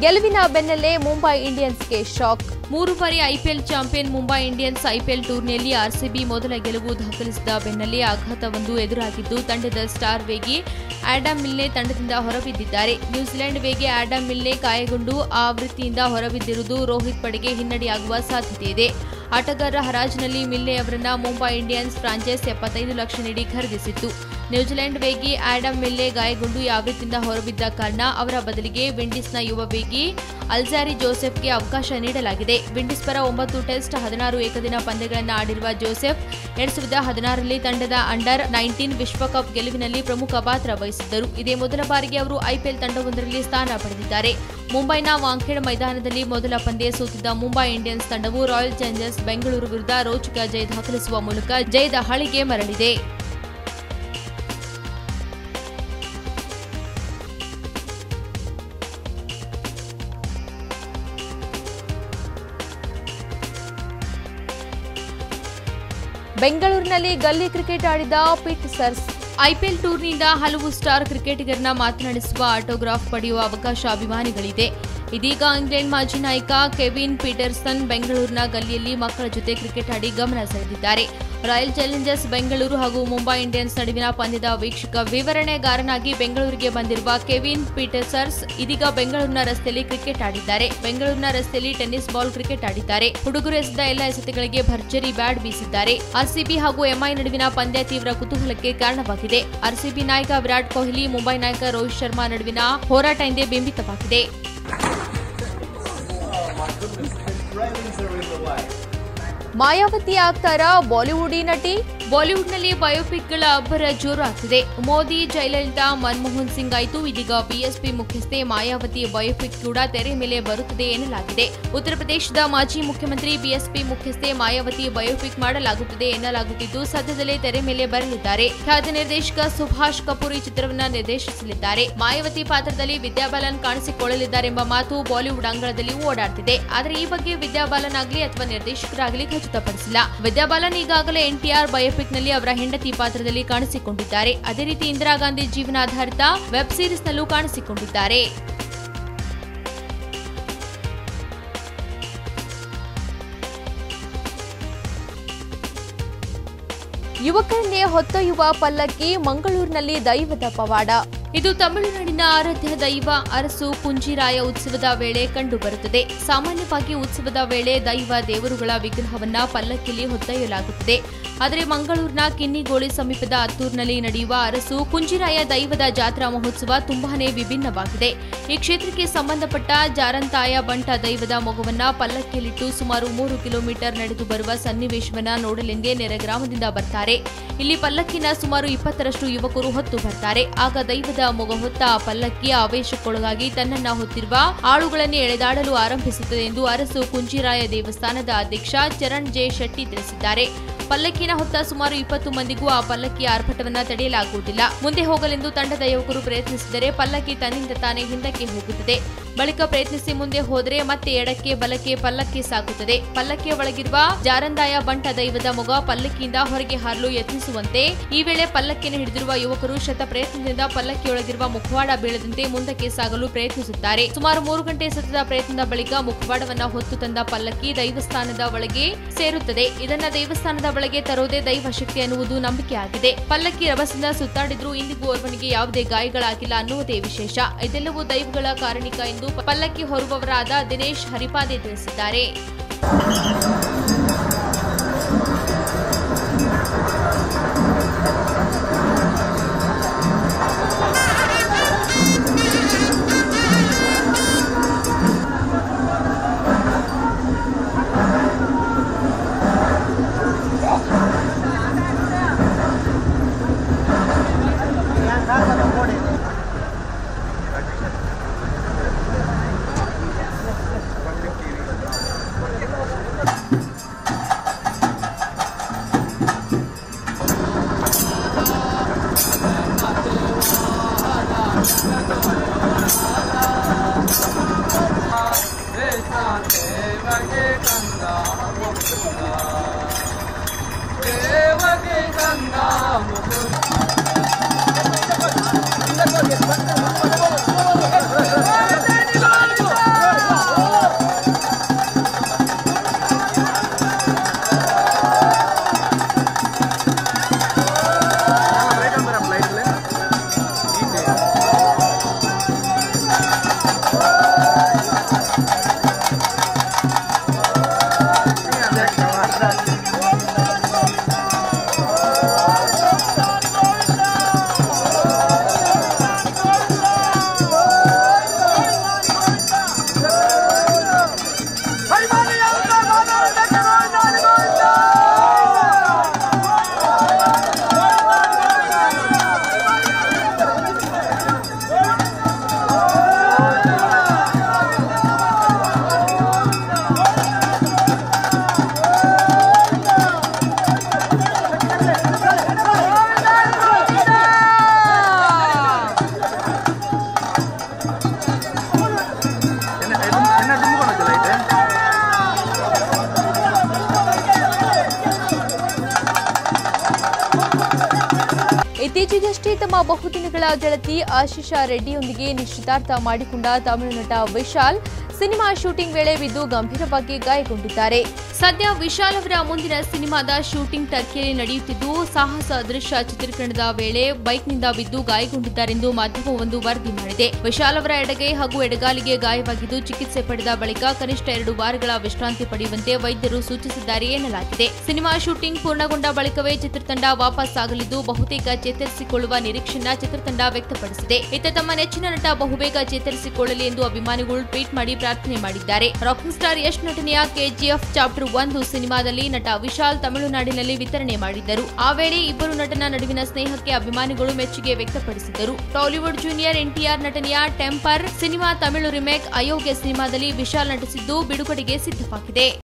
ಗೆಲುವಿನ ಬೆನ್ನಲ್ಲೇ ಮುಂಬೈ ಇಂಡಿಯನ್ಸ್ಗೆ ಶಾಕ್ ಮೂರು ಬಾರಿ IPL champion Mumbai Indians IPL ಟೂರ್ನಿಯಲ್ಲಿ ಆರ್ಸಿಬಿ ಮೊದಲ ಗೆಲುವು ದಾಖಲಿಸಿದ ಬೆನ್ನಲ್ಲೇ ಆಘಾತವೊಂದು ಎದುರಾಗಿದ್ದು ತಂಡದ ಸ್ಟಾರ್ ವೇಗಿ ಆಡಮ್ ಮಿಲ್ನೆ ತಂಡದಿಂದ ಹೊರಬಿದ್ದಿದ್ದಾರೆ ನ್ಯೂಜಿಲೆಂಡ್ ವೇಗಿ ಆಡಮ್ ಮಿಲ್ನೆ ಗಾಯಗೊಂಡು ಆ ಆವೃತ್ತಿಯಿಂದ ಹೊರಬಿದ್ದಿರುವುದು ರೋಹಿತ್ ಪಡೆಗೆ ಹಿನ್ನಡೆಯಾಗುವ ಸಾಧ್ಯತೆ ಇದೆ ಆಟಗಾರರ ಹರಾಜಿನಲ್ಲಿ ಮಿಲ್ನೆ ಅವರನ್ನ ಮುಂಬೈ ಇಂಡಿಯನ್ಸ್ ಫ್ರಾಂಚೈಸ್ ಎಪ್ಪತ್ತೈದು ಲಕ್ಷ ನೀಡಿ ಖರೀದಿಸಿತ್ತು ನ್ಯೂಜಿಲೆಂಡ್ ವೇಗಿ ಆಡಮ್ ಮಿಲ್ಲೆ ಗಾಯಗೊಂಡು ಈ ಆವೃತ್ತಿಯಿಂದ ಹೊರಬಿದ್ದ ಕಾರಣ ಅವರ ಬದಲಿಗೆ ವಿಂಡೀಸ್ನ ಯುವ ವೇಗಿ ಅಲ್ಜಾರಿ ಜೋಸೆಫ್ಗೆ ಅವಕಾಶ ನೀಡಲಾಗಿದೆ ವಿಂಡೀಸ್ ಪರ ಒಂಬತ್ತು ಟೆಸ್ಟ್ ಹದಿನಾರು ಏಕದಿನ ಪಂದ್ಯಗಳನ್ನು ಆಡಿರುವ ಜೋಸೆಫ್ ಎರಡ್ ಸಾವಿರದ ಹದಿನಾರರಲ್ಲಿ ತಂಡದ ಅಂಡರ್ ನೈನ್ಟೀನ್ ವಿಶ್ವಕಪ್ ಗೆಲುವಿನಲ್ಲಿ ಪ್ರಮುಖ ಪಾತ್ರ ವಹಿಸಿದ್ದರು ಇದೇ ಮೊದಲ ಬಾರಿಗೆ ಅವರು ಐಪಿಎಲ್ ತಂಡವೊಂದರಲ್ಲಿ ಸ್ಥಾನ ಪಡೆದಿದ್ದಾರೆ ಮುಂಬೈನ ವಾಂಖೇಡ್ ಮೈದಾನದಲ್ಲಿ ಮೊದಲ ಪಂದ್ಯ ಸೋತಿದ್ದ ಮುಂಬೈ ಇಂಡಿಯನ್ಸ್ ತಂಡವು ರಾಯಲ್ ಚಾಲೆಂಜರ್ಸ್ ಬೆಂಗಳೂರು ವಿರುದ್ಧ ರೋಚಕ ಜಯ ದಾಖಲಿಸುವ ಮೂಲಕ ಜಯದ ಹಳಿಗೆ ಮರಳಿದೆ ಬೆಂಗಳೂರಿನಲ್ಲಿ ಗಲ್ಲಿ ಕ್ರಿಕೆಟ್ ಆಡಿದ ಪಿಟ್ ಸರ್ಸ್ ಐಪಿಎಲ್ ಟೂರ್ನಿಯಿಂದ ಹಲವು ಸ್ಟಾರ್ ಕ್ರಿಕೆಟಿಗರನ್ನ ಮಾತನಾಡಿಸುವ ಆಟೋಗ್ರಾಫ್ ಪಡೆಯುವ ಅವಕಾಶ ಅಭಿಮಾನಿಗಳಿದೆ ಇದೀಗ ಇಂಗ್ಲೆಂಡ್ ಮಾಜಿ ನಾಯಕ ಕೆವಿನ್ ಪೀಟರ್ಸನ್ ಬೆಂಗಳೂರಿನ ಗಲ್ಲಿಯಲ್ಲಿ ಮಕ್ಕಳ ಜೊತೆ ಕ್ರಿಕೆಟ್ ಆಡಿ ಗಮನ ಸೆಳೆದಿದ್ದಾರೆ ರಾಯಲ್ ಚಾಲೆಂಜರ್ಸ್ ಬೆಂಗಳೂರು ಹಾಗೂ ಮುಂಬೈ ಇಂಡಿಯನ್ಸ್ ನಡುವಿನ ಪಂದ್ಯದ ವೀಕ್ಷಕ ವಿವರಣೆಗಾರನಾಗಿ ಬೆಂಗಳೂರಿಗೆ ಬಂದಿರುವ ಕೆವಿನ್ ಪೀಟರ್ಸರ್ಸ್ ಇದೀಗ ಬೆಂಗಳೂರಿನ ರಸ್ತೆಯಲ್ಲಿ ಕ್ರಿಕೆಟ್ ಆಡಿದ್ದಾರೆ ಬೆಂಗಳೂರಿನ ರಸ್ತೆಯಲ್ಲಿ ಟೆನ್ನಿಸ್ ಬಾಲ್ ಕ್ರಿಕೆಟ್ ಆಡಿದ್ದಾರೆ ಹುಡುಗರು ಎಸೆದ ಎಲ್ಲ ಎಸೆತಗಳಿಗೆ ಭರ್ಜರಿ ಬ್ಯಾಟ್ ಬೀಸಿದ್ದಾರೆ ಆರ್ಸಿಬಿ ಹಾಗೂ ಎಂಐ ನಡುವಿನ ಪಂದ್ಯ ತೀವ್ರ ಕುತೂಹಲಕ್ಕೆ ಕಾರಣವಾಗಿದೆ ಆರ್ಸಿಬಿ ನಾಯಕ ವಿರಾಟ್ ಕೊಹ್ಲಿ ಮುಂಬೈ ನಾಯಕ ರೋಹಿತ್ ಶರ್ಮಾ ನಡುವಿನ ಹೋರಾಟ ಎಂದೇ ಬಿಂಬಿತವಾಗಿದೆ ಮಾಯಾವತಿ ಆಗ್ತಾರಾ ಬಾಲಿವುಡಿ ನಟಿ ಬಾಲಿವುಡ್ನಲ್ಲಿ ಬಯೋಪಿಕ್ಗಳ ಅಬ್ಬರ ಜೋರು ಆಗ್ತಿದೆ ಮೋದಿ ಜಯಲಲಿತಾ ಮನಮೋಹನ್ ಸಿಂಗ್ ಆಯಿತು ಇದೀಗ ಬಿಎಸ್ಪಿ ಮುಖ್ಯಸ್ಥೆ ಮಾಯಾವತಿ ಬಯೋಪಿಕ್ ಕೂಡ ತೆರೆ ಮೇಲೆ ಬರುತ್ತದೆ ಎನ್ನಲಾಗಿದೆ ಉತ್ತರ ಪ್ರದೇಶದ ಮಾಜಿ ಮುಖ್ಯಮಂತ್ರಿ ಬಿಎಸ್ಪಿ ಮುಖ್ಯಸ್ಥೆ ಮಾಯಾವತಿ ಬಯೋಪಿಕ್ ಮಾಡಲಾಗುತ್ತದೆ ಎನ್ನಲಾಗುತ್ತಿದ್ದು ಸದ್ಯದಲ್ಲೇ ತೆರೆ ಮೇಲೆ ಬರಲಿದ್ದಾರೆ ಖ್ಯಾತ ನಿರ್ದೇಶಕ ಸುಭಾಷ್ ಕಪೂರ್ ಈ ಚಿತ್ರವನ್ನ ನಿರ್ದೇಶಿಸಲಿದ್ದಾರೆ ಮಾಯಾವತಿ ಪಾತ್ರದಲ್ಲಿ ವಿದ್ಯಾಬಾಲನ್ ಕಾಣಿಸಿಕೊಳ್ಳಲಿದ್ದಾರೆಂಬ ಮಾತು ಬಾಲಿವುಡ್ ಅಂಗಳದಲ್ಲಿ ಓಡಾಡ್ತಿದೆ ಆದರೆ ಈ ಬಗ್ಗೆ ವಿದ್ಯಾಬಾಲನ್ ಆಗಲಿ ಅಥವಾ ನಿರ್ದೇಶಕರಾಗಲಿ ಖಚಿತಪಡಿಸಿಲ್ಲ ವಿದ್ಯಾಬಾಲನ್ ಈಗಾಗಲೇ ಎನ್ಟಿಆರ್ ಬಯೋಪಿಕ್ನಲ್ಲಿ ಅವರ ಹೆಂಡತಿ ಪಾತ್ರದಲ್ಲಿ ಕಾಣಿಸಿಕೊಂಡಿದ್ದಾರೆ ಅದೇ ರೀತಿ ಇಂದಿರಾ ಗಾಂಧಿ ಜೀವನಾಧಾರಿತ ವೆಬ್ ಸೀರೀಸ್ನಲ್ಲೂ ಕಾಣಿಸಿಕೊಂಡಿದ್ದಾರೆ ಯುವಕರನ್ನೇ ಹೊತ್ತೊಯ್ಯುವ ಪಲ್ಲಕ್ಕಿ ಮಂಗಳೂರಿನಲ್ಲಿ ದೈವದ ಪವಾಡ ಇದು ತಮಿಳುನಾಡಿನ ಆರಾಧ್ಯ ದೈವ ಅರಸು ಕುಂಜಿರಾಯ ಉತ್ಸವದ ವೇಳೆ ಕಂಡುಬರುತ್ತದೆ ಸಾಮಾನ್ಯವಾಗಿ ಉತ್ಸವದ ವೇಳೆ ದೈವ ದೇವರುಗಳ ವಿಗ್ರಹವನ್ನ ಪಲ್ಲಕ್ಕಿಯಲ್ಲಿ ಹೊತ್ತೊಯ್ಯಲಾಗುತ್ತದೆ ಆದರೆ ಮಂಗಳೂರಿನ ಕಿನ್ನಿಗೋಳಿ ಸಮೀಪದ ಅತ್ತೂರಿನಲ್ಲಿ ನಡೆಯುವ ಅರಸು ಕುಂಜಿರಾಯ ದೈವದ ಜಾತ್ರಾ ಮಹೋತ್ಸವ ತುಂಬಾನೇ ವಿಭಿನ್ನವಾಗಿದೆ ಈ ಕ್ಷೇತ್ರಕ್ಕೆ ಸಂಬಂಧಪಟ್ಟ ಜಾರಂತಾಯ ಬಂಟ ದೈವದ ಮಗುವನ್ನ ಪಲ್ಲಕ್ಕಿಯಲ್ಲಿಟ್ಟು ಸುಮಾರು ಮೂರು ಕಿಲೋಮೀಟರ್ ನಡೆದು ಬರುವ ಸನ್ನಿವೇಶವನ್ನ ನೋಡಲೆಂದೇ ನೆರೆ ಗ್ರಾಮದಿಂದ ಬರ್ತಾರೆ ಇಲ್ಲಿ ಪಲ್ಲಕ್ಕಿನ ಸುಮಾರು ಇಪ್ಪತ್ತರಷ್ಟು ಯುವಕರು ಹೊತ್ತು ಬರ್ತಾರೆ ಆಗ ದೈವದ ಮೊಗ ಹೊತ್ತ ಆ ಪಲ್ಲಕ್ಕಿ ಆವೇಶಕ್ಕೊಳಗಾಗಿ ತನ್ನನ್ನ ಹೊತ್ತಿರುವ ಆಳುಗಳನ್ನೇ ಎಳೆದಾಡಲು ಆರಂಭಿಸುತ್ತದೆ ಎಂದು ಅರಸು ಕುಂಜಿರಾಯ ದೇವಸ್ಥಾನದ ಅಧ್ಯಕ್ಷ ಚರಣ್ ಜೆ ಶೆಟ್ಟಿ ತಿಳಿಸಿದ್ದಾರೆ ಪಲ್ಲಕ್ಕಿನ ಹೊತ್ತ ಸುಮಾರು ಇಪ್ಪತ್ತು ಮಂದಿಗೂ ಆ ಪಲ್ಲಕ್ಕಿಯ ಆರ್ಭಟವನ್ನ ತಡೆಯಲಾಗುವುದಿಲ್ಲ ಮುಂದೆ ಹೋಗಲೆಂದು ತಂಡದ ಯುವಕರು ಪ್ರಯತ್ನಿಸಿದರೆ ಪಲ್ಲಕ್ಕಿ ತನ್ನಿಂದ ತಾನೇ ಹಿಂದಕ್ಕೆ ಹೋಗುತ್ತದೆ ಬಳಿಕ ಪ್ರಯತ್ನಿಸಿ ಮುಂದೆ ಹೋದರೆ ಮತ್ತೆ ಎಡಕ್ಕೆ ಬಲಕ್ಕೆ ಪಲ್ಲಕ್ಕಿ ಸಾಗುತ್ತದೆ ಪಲ್ಲಕ್ಕಿಯ ಒಳಗಿರುವ ಜಾರಂದಾಯ ಬಂಟ ದೈವದ ಮೊಗ ಪಲ್ಲಕ್ಕಿಯಿಂದ ಹೊರಗೆ ಹಾರಲು ಯತ್ನಿಸುವಂತೆ ಈ ವೇಳೆ ಪಲ್ಲಕ್ಕಿಯನ್ನು ಹಿಡಿದಿರುವ ಯುವಕರು ಶತ ಪ್ರಯತ್ನದಿಂದ ಪಲ್ಲಕ್ಕಿಯೊಳಗಿರುವ ಮುಖವಾಡ ಬೀಳದಂತೆ ಮುಂದಕ್ಕೆ ಸಾಗಲು ಪ್ರಯತ್ನಿಸುತ್ತಾರೆ ಸುಮಾರು ಮೂರು ಗಂಟೆ ಸತತ ಪ್ರಯತ್ನದ ಬಳಿಕ ಮುಖವಾಡವನ್ನ ಹೊತ್ತು ತಂದ ಪಲ್ಲಕ್ಕಿ ದೈವಸ್ಥಾನದ ಒಳಗೆ ಸೇರುತ್ತದೆ ಇದನ್ನ ದೇವಸ್ಥಾನದ ಒಳಗೆ ತರೋದೇ ದೈವ ಶಕ್ತಿ ಅನ್ನುವುದು ನಂಬಿಕೆಯಾಗಿದೆ ಪಲ್ಲಕ್ಕಿ ರಭಸದಿಂದ ಸುತ್ತಾಡಿದ್ರೂ ಇಂದಿಗೂ ಓರ್ವನಿಗೆ ಯಾವುದೇ ಗಾಯಗಳಾಗಿಲ್ಲ ಅನ್ನುವುದೇ ವಿಶೇಷ ಇದೆಲ್ಲವೂ ದೈವಗಳ ಕಾರಣಿಕ ಎಂದು ಪಲ್ಲಕ್ಕಿ ಹೊರುವವರಾದ ದಿನೇಶ್ ಹರಿಪಾದೆ ತಿಳಿಸಿದ್ದಾರೆ ತಮ್ಮ ಬಹುದಿನಗಳ ಗೆಳತಿ ಆಶಿಷಾ ರೆಡ್ಡಿಯೊಂದಿಗೆ ನಿಶ್ಚಿತಾರ್ಥ ಮಾಡಿಕೊಂಡ ತಮಿಳು ನಟ ವಿಶಾಲ್ ಸಿನಿಮಾ ಶೂಟಿಂಗ್ ವೇಳೆ ಬಿದ್ದು ಗಂಭೀರವಾಗಿ ಗಾಯಗೊಂಡಿದ್ದಾರೆ ಸದ್ಯ ವಿಶಾಲ್ ಅವರ ಮುಂದಿನ ಸಿನಿಮಾದ ಶೂಟಿಂಗ್ ಟರ್ಕಿಯಲ್ಲಿ ನಡೆಯುತ್ತಿದ್ದು ಸಾಹಸ ದೃಶ್ಯ ಚಿತ್ರೀಕರಣದ ವೇಳೆ ಬೈಕ್ನಿಂದ ಬಿದ್ದು ಗಾಯಗೊಂಡಿದ್ದಾರೆಂದು ಮಾಧ್ಯಮವೊಂದು ವರದಿ ಮಾಡಿದೆ ವಿಶಾಲ್ ಅವರ ಎಡಗೈ ಹಾಗೂ ಎಡಗಾಲಿಗೆ ಗಾಯವಾಗಿದ್ದು ಚಿಕಿತ್ಸೆ ಪಡೆದ ಬಳಿಕ ಕನಿಷ್ಠ ಎರಡು ವಾರಗಳ ವಿಶ್ರಾಂತಿ ಪಡೆಯುವಂತೆ ವೈದ್ಯರು ಸೂಚಿಸಿದ್ದಾರೆ ಎನ್ನಲಾಗಿದೆ ಸಿನಿಮಾ ಶೂಟಿಂಗ್ ಪೂರ್ಣಗೊಂಡ ಬಳಿಕವೇ ಚಿತ್ರತಂಡ ವಾಪಸ್ ಆಗಲಿದ್ದು ಬಹುತೇಕ ಚೇತರಿಸಿಕೊಳ್ಳುವ ನಿರೀಕ್ಷೆಯನ್ನ ಚಿತ್ರತಂಡ ವ್ಯಕ್ತಪಡಿಸಿದೆ ಇತ್ತ ತಮ್ಮ ನೆಚ್ಚಿನ ನಟ ಬಹುಬೇಗ ಚೇತರಿಸಿಕೊಳ್ಳಲಿ ಎಂದು ಅಭಿಮಾನಿಗಳು ಟ್ವೀಟ್ ಮಾಡಿ ಪ್ರಾರ್ಥನೆ ಮಾಡಿದ್ದಾರೆ ರಾಕಿಂಗ್ ಸ್ಟಾರ್ ಯಶ್ ನಟನೆಯ ಕೆಜಿಎಫ್ ಚಾಪ್ಟರ್ ಒಂದು ಸಿನಿಮಾದಲ್ಲಿ ನಟ ವಿಶಾಲ್ ತಮಿಳುನಾಡಿನಲ್ಲಿ ವಿತರಣೆ ಮಾಡಿದ್ದರು ಆ ವೇಳೆ ಇಬ್ಬರು ನಟನ ನಡುವಿನ ಸ್ನೇಹಕ್ಕೆ ಅಭಿಮಾನಿಗಳು ಮೆಚ್ಚುಗೆ ವ್ಯಕ್ತಪಡಿಸಿದರು ಟಾಲಿವುಡ್ ಜೂನಿಯರ್ ಎನ್ಟಿಆರ್ ನಟನೆಯ ಟೆಂಪರ್ ಸಿನಿಮಾ ತಮಿಳು ರಿಮೇಕ್ ಅಯೋಗ್ಯ ಸಿನಿಮಾದಲ್ಲಿ ವಿಶಾಲ್ ನಟಿಸಿದ್ದು ಬಿಡುಗಡೆಗೆ ಸಿದ್ಧವಾಗಿದೆ